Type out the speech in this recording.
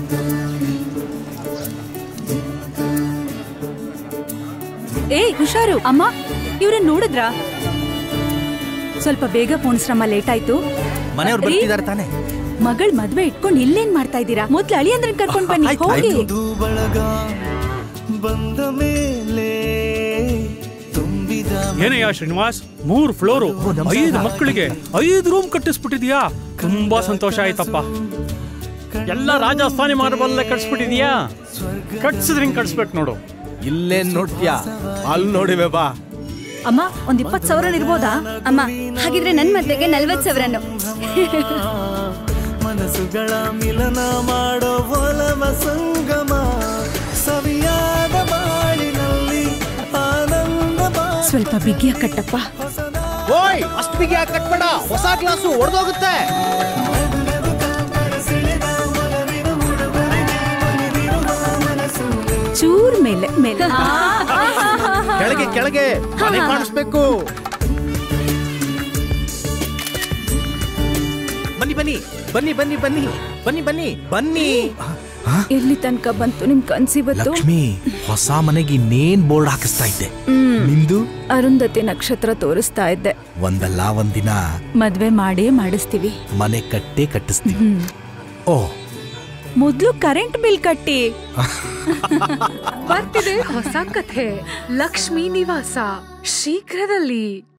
ಏ ಹುಷಾರು ಅಮ್ಮ ಇವ್ರನ್ನ ನೋಡಿದ್ರಾ ಸ್ವಲ್ಪ ಬೇಗ ಪೋಣಿಸ್ರಮ್ಮ ಲೇಟ್ ಆಯ್ತು ಮನೆಯವ್ರು ರೀ, ಬರ್ತಿದಾರೆ ತಾನೆ ಮಗಳ್ ಮದ್ವೆ ಇಟ್ಕೊಂಡು ಇಲ್ಲೇನ್ ಮಾಡ್ತಾ ಇದ್ದೀರಾ ಮೊದ್ಲು ಅಳಿಯಂದ್ರನ್ ಕರ್ಕೊಂಡ್ ಬನ್ನಿ ಆಯ್ತು, ಹೋಗಿ ಆಯ್ತು. ಬಳಗ ಬಂದ ಮೇಲೆ ತುಂಬಿದ ಏನಯ್ಯ ಶ್ರೀನಿವಾಸ್ ಮೂರ್ ಫ್ಲೋರು ಐದು ಮಕ್ಕಳಿಗೆ ಐದು ರೂಮ್ ಕಟ್ಟಿಸ್ಬಿಟ್ಟಿದ್ಯಾ ತುಂಬಾ ಸಂತೋಷ ಆಯ್ತಪ್ಪ ಎಲ್ಲ ರಾಜಸ್ಥಾನಿ ಮಾರ್ಬಲ್ ಕಟ್ಸ್ಬಿಟ್ಟಿದ್ಯಾ ಕಟ್ಸಿದ್ರೆ ಹಿಂಗ್ ಕಟ್ಸ್ಬೇಕು ನೋಡು ಇಲ್ಲೇನ್ ನೋಡ್ತೀಯಾ ಅಲ್ಲಿ ನೋಡಿವೆ ಬಾ ಅಮ್ಮ ಒಂದ್ ಇಪ್ಪತ್ ಸಾವಿರ ಇರ್ಬೋದಾ ಅಮ್ಮ ಹಾಗಿದ್ರೆ ನನ್ ಮದ್ವೆಗೆ ನಲ್ವತ್ ಸಾವಿರನು ಮನಸ್ಸುಗಳ ಮಿಲನ ಮಾಡೋ ಒಲವ ಸಂಗಮ ಸವಿಯಾದ ಬಾಳಿನಲ್ಲಿ ಆನಂದ ಬಾ ಸ್ವಲ್ಪ ಬಿಗಿಯ ಕಟ್ಟಪ್ಪ ಓಯ್ ಅಷ್ಟು ಬಿಗಿ ಕಟ್ಬೇಡ ಹೊಸ ಕ್ಲಾಸು ಒಡೆದೋಗುತ್ತೆ ಚೂರ್ ಮೇಲೆ ಮೇಲೆ ಕೆಳಗೆ ಕೆಳಗೆ ಮನೆ ಕಾಣಿಸ್ಬೇಕು ಬನ್ನಿ ಬನ್ನಿ ಬನ್ನಿ ಬನ್ನಿ ಬನ್ನಿ ಬನ್ನಿ ಬನ್ನಿ ಬನ್ನಿ ಎಲ್ಲಿ ತನಕ ಬಂತು ನಿಮ್ ಕನ್ಸಿವತ್ತು ಲಕ್ಷ್ಮಿ ಹೊಸ ಮನೆಗೆ ಇನ್ನೇನ್ ಬೋರ್ಡ್ ಹಾಕಿಸ್ತಾ ಇದ್ದೆ ನಿಂದು ಅರುಂಧತಿ ನಕ್ಷತ್ರ ತೋರಿಸ್ತಾ ಇದ್ದೆ ಒಂದಲ್ಲ ಒಂದಿನ ಮದ್ವೆ ಮಾಡೇ ಮಾಡಿಸ್ತೀವಿ ಮನೆ ಕಟ್ಟೆ ಕಟ್ಟಿಸ್ತೀವಿ ಓ ಮೊದ್ಲು ಕರೆಂಟ್ ಬಿಲ್ ಕಟ್ಟಿ ಬರ್ತಿದೆ ಹೊಸ ಕಥೆ ಲಕ್ಷ್ಮೀ ನಿವಾಸ ಶೀಘ್ರದಲ್ಲಿ